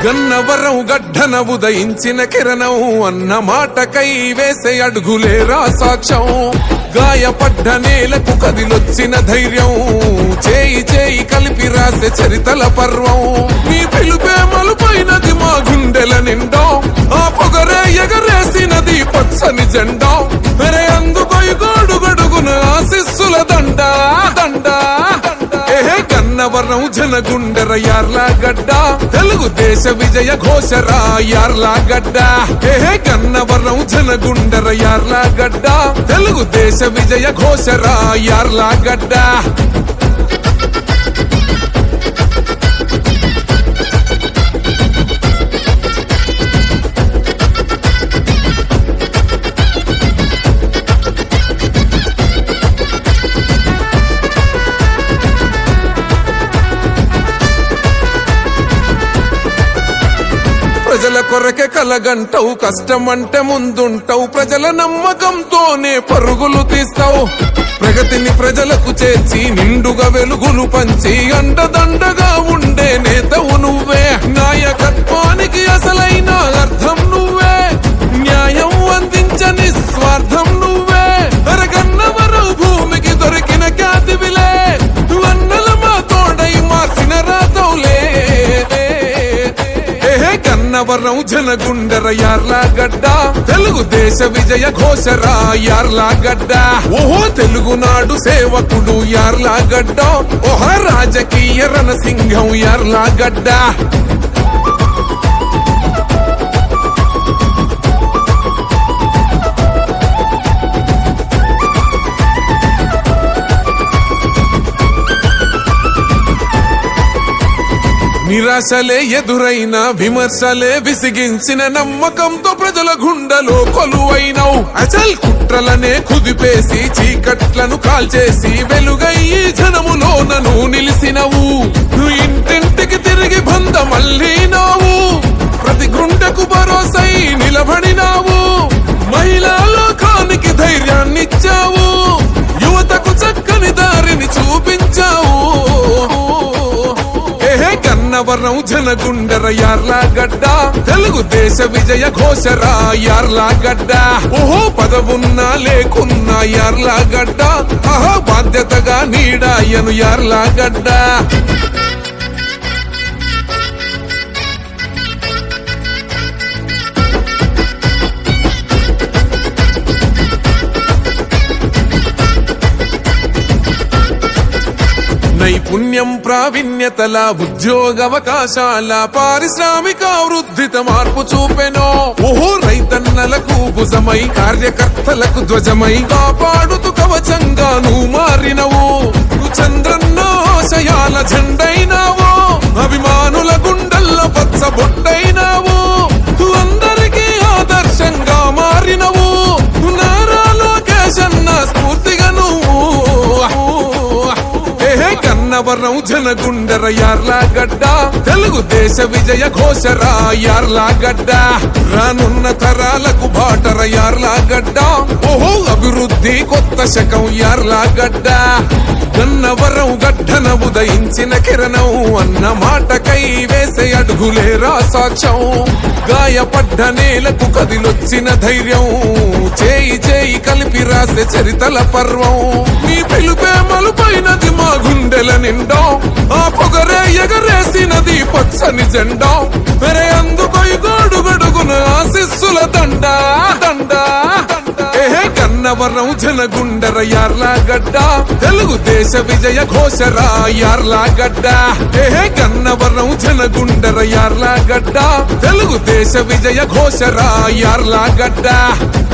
గన్నవరం గడ్డన ఉదయించిన కిరణం అన్న మాటకై వేసే అడుగులేరా సాక్ష్యం గాయపడ్డ నేలకు కదిలొచ్చిన ధైర్యం చేయి చేయి కలిపి రాసే చరితల పర్వం నీ పిలుపే మలుపైనది మా గుండెల నిండా ఆ పొగరే ఎగరేసినది పచ్చని జెండా మెరే అందుకొయి గోడు గడుగున ఆశిస్సుల దండ దండ ఏహే గన్నవరం జనగుండెర యార్లా గడ్డ తెలుగు దేశ విజయ ఘోషరా యార్లా గడ్డ ఏహే గన్నవరం జనగుండెర యార్లా గడ్డ తెలుగు దేశ విజయ ఘోషరా యార్లా గడ్డ ప్రజల కొరకే కలగంటవు కష్టమంటే ముందుంటావు ప్రజల నమ్మకంతోనే పరుగులు తీస్తావు ప్రగతిని ప్రజలకు చేర్చి నిండుగా వెలుగులు పంచి అండదండగా ఉండే నేతవు నువ్వే నాయకత్వానికి అసలైన అర్థం నువ్వే న్యాయం అందించని స్వార్థం నువ్వే అరగన్నవరం భూమికి దొరికిన ఖ్యాతివిలే వన్నల మా తోడై మార్చిన రాతవులే ఏహే కన్నవరం జనగుండెర యార్లా గడ్డ తెలుగు దేశ విజయ ఘోషరా యార్లా గడ్డ ఓహో తెలుగునాడు సేవకుడు యార్లా గడ్డ ఓహో రాజకీయ రణసింహం యార్లా గడ్డ నిరాశలే ఎదురైన విమర్శలే విసిగించిన నమ్మకంతో ప్రజల గుండెలో కొలువైనవు అచల్ కుట్రలనే కుదిపేసి చీకట్లను కాల్చేసి వెలుగయ్యి జనములోనను నిలిసినవు నువ్వు ఇంటింటికి తిరిగి బంద మళ్ళీనావు ప్రతి గుండెకు భరోసై నిలబడినావు మహిళా లోకానికి ధైర్యాన్నిచ్చావు యువతకు చక్కని దారిని చూపించావు ఏహే కన్నవరం జనగుండెర యార్లా గడ్డ తెలుగు దేశ విజయ ఘోషరా యార్లా గడ్డ ఓహో పదవున్నా లేకున్నా యార్లా గడ్డ ఆహా బాధ్యతగా నీడాయను యార్లా గడ్డ నైపుణ్యం ప్రావీణ్యతల ఉద్యోగవకాశాల పారిశ్రామిక వృద్ధిత మార్పు చూపెనో ఓహో రైతన్నలకు భుజమై కార్యకర్తలకు ధ్వజమై కాపాడుతూ కవచంగా నువ్వు మారినవు నువ్వు చంద్రన్న ఆశయాల జెండైనావు అభిమానుల గుండెల్లో పచ్చ బొట్టైనావు నువ్వు అందరికీ ఆదర్శంగా మారినవు నువ్వు నారా లోకేశన్న స్ఫూర్తిగా నువ్వు ఏహే కన్నవరం జనగుండెర యార్లా గడ్డ తెలుగు దేశ విజయ ఘోషరా యార్లా గడ్డ రానున్న తరాలకు బాటర యార్లా గడ్డ ఓహో అభివృద్ధి కొత్త శకం యార్లా గడ్డ గన్నవరం గడ్డన ఉదయించిన కిరణం అన్న మాటకై వేసే అడుగులేరా సాక్ష్యం గాయపడ్డ నేలకు కదిలొచ్చిన ధైర్యం చేయి చేయి కలిపి రాసే చరితల పర్వం నీ పిలుపే మలుపైనది మా గుండెల నిండా ఆ పొగరే ఎగరేసినది పచ్చని జెండా మెరే అందుకొయి గోడు గడుగున ఆశిస్సుల దండ దండ ఏహే కన్నవరం జనగుండెర యార్లా గడ్డ తెలుగు దేశ విజయ ఘోషరా యార్లా గడ్డ ఏహే కన్నవరం జనగుండెర యార్లా గడ్డ తెలుగు దేశ విజయ ఘోషరా యార్లా గడ్డ